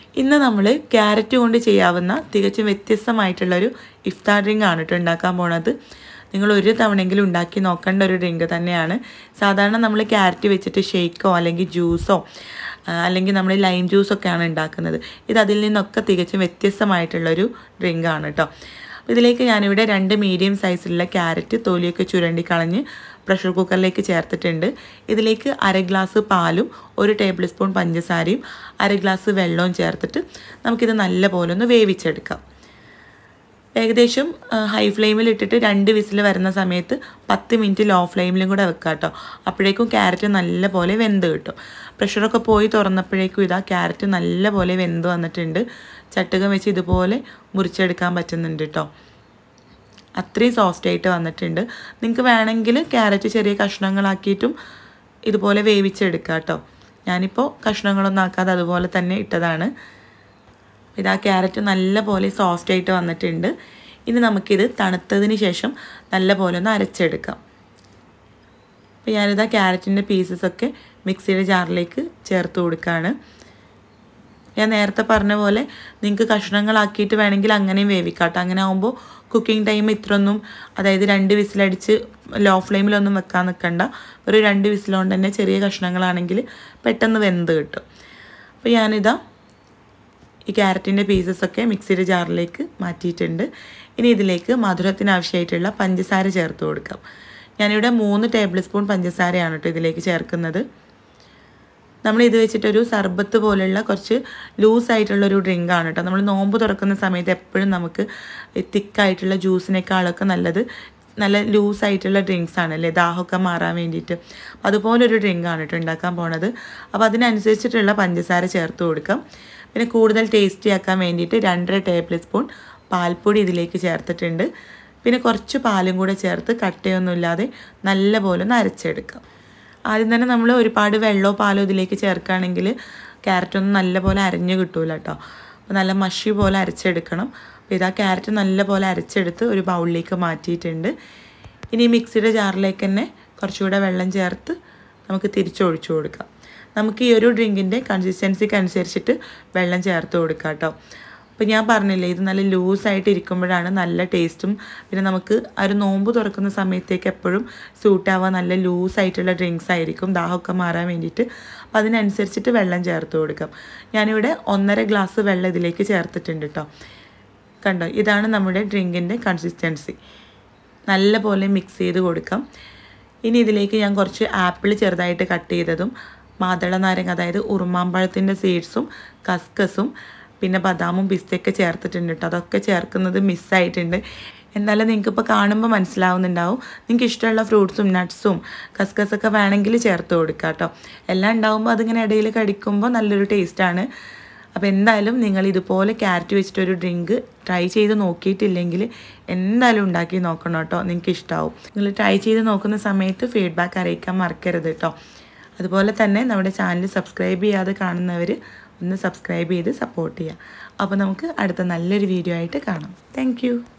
ഇന്ന് നമ്മൾ ക്യാരറ്റ് കൊണ്ട് ചെയ്യാവുന്ന തികച്ചും വ്യത്യസ്തമായിട്ടുള്ളൊരു ഇഫ്താർ ഡ്രിങ്ക് ആണ് കേട്ടോ ഉണ്ടാക്കാൻ പോണത് നിങ്ങൾ ഒരു തവണയെങ്കിലും ഉണ്ടാക്കി നോക്കേണ്ട ഒരു ഡ്രിങ്ക് തന്നെയാണ് സാധാരണ നമ്മൾ ക്യാരറ്റ് വെച്ചിട്ട് ഷേക്കോ അല്ലെങ്കിൽ ജ്യൂസോ അല്ലെങ്കിൽ നമ്മൾ ലൈം ജ്യൂസൊക്കെയാണ് ഉണ്ടാക്കുന്നത് ഇത് അതിൽ നിന്നൊക്കെ തികച്ചും വ്യത്യസ്തമായിട്ടുള്ളൊരു ഡ്രിങ്കാണ് കേട്ടോ ഇതിലേക്ക് ഞാനിവിടെ രണ്ട് മീഡിയം സൈസിലുള്ള ക്യാരറ്റ് തൊലിയൊക്കെ ചുരണ്ടി കളഞ്ഞ് പ്രഷർ കുക്കറിലേക്ക് ചേർത്തിട്ടുണ്ട് ഇതിലേക്ക് അര ഗ്ലാസ് പാലും ഒരു ടേബിൾ സ്പൂൺ പഞ്ചസാരയും അര ഗ്ലാസ് വെള്ളവും ചേർത്തിട്ട് നമുക്കിത് നല്ലപോലെ ഒന്ന് വേവിച്ചെടുക്കാം ഏകദേശം ഹൈ ഫ്ലെയിമിൽ ഇട്ടിട്ട് രണ്ട് വിസിൽ വരുന്ന സമയത്ത് പത്ത് മിനിറ്റ് ലോ ഫ്ലെയിമിലും കൂടെ വെക്കാം കേട്ടോ അപ്പോഴേക്കും ക്യാരറ്റ് നല്ലപോലെ വെന്ത് കിട്ടും പ്രഷറൊക്കെ പോയി തുറന്നപ്പോഴേക്കും ഇതാ ക്യാരറ്റ് നല്ലപോലെ വെന്ത് വന്നിട്ടുണ്ട് ചട്ടുകം വെച്ച് ഇതുപോലെ മുറിച്ചെടുക്കാൻ പറ്റുന്നുണ്ട് കേട്ടോ അത്രയും സോഫ്റ്റ് ആയിട്ട് വന്നിട്ടുണ്ട് നിങ്ങൾക്ക് വേണമെങ്കിൽ ക്യാരറ്റ് ചെറിയ കഷ്ണങ്ങളാക്കിയിട്ടും ഇതുപോലെ വേവിച്ചെടുക്കാം കേട്ടോ ഞാനിപ്പോൾ കഷ്ണങ്ങളൊന്നും ആക്കാതെ അതുപോലെ തന്നെ ഇട്ടതാണ് ഇതാ ക്യാരറ്റ് നല്ല പോലെ സോഫ്റ്റ് ആയിട്ട് വന്നിട്ടുണ്ട് ഇനി നമുക്കിത് തണുത്തതിന് ശേഷം നല്ല പോലെ ഒന്ന് അരച്ചെടുക്കാം അപ്പോൾ ഞാനിതാ ക്യാരറ്റിൻ്റെ പീസസൊക്കെ മിക്സിയുടെ ജാറിലേക്ക് ചേർത്ത് കൊടുക്കുകയാണ് ഞാൻ നേരത്തെ പറഞ്ഞ പോലെ നിങ്ങൾക്ക് കഷ്ണങ്ങളാക്കിയിട്ട് വേണമെങ്കിൽ അങ്ങനെയും വേവിക്കാട്ടോ അങ്ങനെ ആകുമ്പോൾ കുക്കിംഗ് ടൈം ഇത്രയൊന്നും അതായത് രണ്ട് വിസിലടിച്ച് ലോ ഫ്ലെയിമിലൊന്നും വെക്കാൻ നിൽക്കണ്ട ഒരു രണ്ട് വിസിലുകൊണ്ട് തന്നെ ചെറിയ കഷ്ണങ്ങളാണെങ്കിൽ പെട്ടെന്ന് വെന്ത് കിട്ടും അപ്പോൾ ഞാനിതാ ഈ ക്യാരറ്റിൻ്റെ പീസസൊക്കെ മിക്സിയുടെ ജാറിലേക്ക് മാറ്റിയിട്ടുണ്ട് ഇനി ഇതിലേക്ക് മധുരത്തിന് ആവശ്യമായിട്ടുള്ള പഞ്ചസാര ചേർത്ത് കൊടുക്കാം ഞാനിവിടെ മൂന്ന് ടേബിൾ സ്പൂൺ പഞ്ചസാരയാണ് കേട്ടോ ഇതിലേക്ക് ചേർക്കുന്നത് നമ്മൾ ഇത് വെച്ചിട്ടൊരു സർബത്ത് പോലുള്ള കുറച്ച് ലൂസായിട്ടുള്ളൊരു ഡ്രിങ്കാണ് കേട്ടോ നമ്മൾ നോമ്പ് തുറക്കുന്ന സമയത്ത് എപ്പോഴും നമുക്ക് തിക്കായിട്ടുള്ള ജ്യൂസിനേക്കാളൊക്കെ നല്ലത് നല്ല ലൂസായിട്ടുള്ള ഡ്രിങ്ക്സ് ആണല്ലേ ദാഹമൊക്കെ മാറാൻ വേണ്ടിയിട്ട് അതുപോലൊരു ഡ്രിങ്കാണ് കേട്ടോ ഉണ്ടാക്കാൻ പോണത് അപ്പോൾ അതിനനുസരിച്ചിട്ടുള്ള പഞ്ചസാര ചേർത്ത് കൊടുക്കാം പിന്നെ കൂടുതൽ ടേസ്റ്റി ആക്കാൻ വേണ്ടിയിട്ട് രണ്ടര ടേബിൾ സ്പൂൺ പാൽപ്പൊടി ഇതിലേക്ക് ചേർത്തിട്ടുണ്ട് പിന്നെ കുറച്ച് പാലും കൂടെ ചേർത്ത് കട്ടയൊന്നുമില്ലാതെ നല്ലപോലെ ഒന്ന് അരച്ചെടുക്കാം ആദ്യം തന്നെ നമ്മൾ ഒരുപാട് വെള്ളമോ പാലോ ഇതിലേക്ക് ചേർക്കുകയാണെങ്കിൽ ക്യാരറ്റൊന്നും നല്ലപോലെ അരഞ്ഞ് കിട്ടൂല കേട്ടോ അപ്പോൾ നല്ല മഷി പോലെ അരച്ചെടുക്കണം അപ്പോൾ ഇതാ ക്യാരറ്റ് നല്ലപോലെ അരച്ചെടുത്ത് ഒരു ബൗളിലേക്ക് മാറ്റിയിട്ടുണ്ട് ഇനി മിക്സിയുടെ ജാറിലേക്ക് തന്നെ കുറച്ചുകൂടെ വെള്ളം ചേർത്ത് നമുക്ക് തിരിച്ചൊഴിച്ചു കൊടുക്കാം നമുക്ക് ഈ ഒരു ഡ്രിങ്കിൻ്റെ കൺസിസ്റ്റൻസിക്ക് അനുസരിച്ചിട്ട് വെള്ളം ചേർത്ത് കൊടുക്കാം കേട്ടോ അപ്പോൾ ഞാൻ പറഞ്ഞില്ലേ ഇത് നല്ല ലൂസായിട്ട് ഇരിക്കുമ്പോഴാണ് നല്ല ടേസ്റ്റും പിന്നെ നമുക്ക് ആ ഒരു നോമ്പ് തുറക്കുന്ന സമയത്തേക്ക് എപ്പോഴും സൂട്ടാവാൻ നല്ല ലൂസായിട്ടുള്ള ഡ്രിങ്ക്സ് ആയിരിക്കും ദാഹമൊക്കെ മാറാൻ വേണ്ടിയിട്ട് അപ്പോൾ അതിനനുസരിച്ചിട്ട് വെള്ളം ചേർത്ത് കൊടുക്കാം ഞാനിവിടെ ഒന്നര ഗ്ലാസ് വെള്ളം ഇതിലേക്ക് ചേർത്തിട്ടുണ്ട് കേട്ടോ കണ്ടോ ഇതാണ് നമ്മുടെ ഡ്രിങ്കിൻ്റെ കൺസിസ്റ്റൻസി നല്ല പോലെ മിക്സ് ചെയ്ത് കൊടുക്കാം ഇനി ഇതിലേക്ക് ഞാൻ കുറച്ച് ആപ്പിൾ ചെറുതായിട്ട് കട്ട് ചെയ്തതും മാതള നാരങ്ങ അതായത് ഉറുമാമ്പഴത്തിൻ്റെ സീഡ്സും കസ്കസും പിന്നെ ബദാമും പിസ്തയൊക്കെ ചേർത്തിട്ടുണ്ട് കേട്ടോ അതൊക്കെ ചേർക്കുന്നത് മിസ്സായിട്ടുണ്ട് എന്നാലും നിങ്ങൾക്ക് ഇപ്പോൾ കാണുമ്പോൾ മനസ്സിലാവുന്നുണ്ടാവും നിങ്ങൾക്ക് ഇഷ്ടമുള്ള ഫ്രൂട്ട്സും നട്ട്സും കസ്കസൊക്കെ വേണമെങ്കിൽ ചേർത്ത് കൊടുക്കുക കേട്ടോ എല്ലാം ഉണ്ടാവുമ്പോൾ അതിങ്ങനെ ഇടയിൽ കടിക്കുമ്പോൾ നല്ലൊരു ടേസ്റ്റാണ് അപ്പോൾ എന്തായാലും നിങ്ങൾ ഇതുപോലെ ക്യാരറ്റ് വെച്ചിട്ടൊരു ഡ്രിങ്ക് ട്രൈ ചെയ്ത് നോക്കിയിട്ടില്ലെങ്കിൽ എന്തായാലും ഉണ്ടാക്കി നോക്കണം കേട്ടോ നിങ്ങൾക്ക് ഇഷ്ടമാവും നിങ്ങൾ ട്രൈ ചെയ്ത് നോക്കുന്ന സമയത്ത് ഫീഡ്ബാക്ക് അറിയിക്കാൻ മറക്കരുത് കേട്ടോ അതുപോലെ തന്നെ നമ്മുടെ ചാനൽ സബ്സ്ക്രൈബ് ചെയ്യാതെ കാണുന്നവർ ഒന്ന് സബ്സ്ക്രൈബ് ചെയ്ത് സപ്പോർട്ട് ചെയ്യുക അപ്പോൾ നമുക്ക് അടുത്ത നല്ലൊരു വീഡിയോ ആയിട്ട് കാണാം താങ്ക്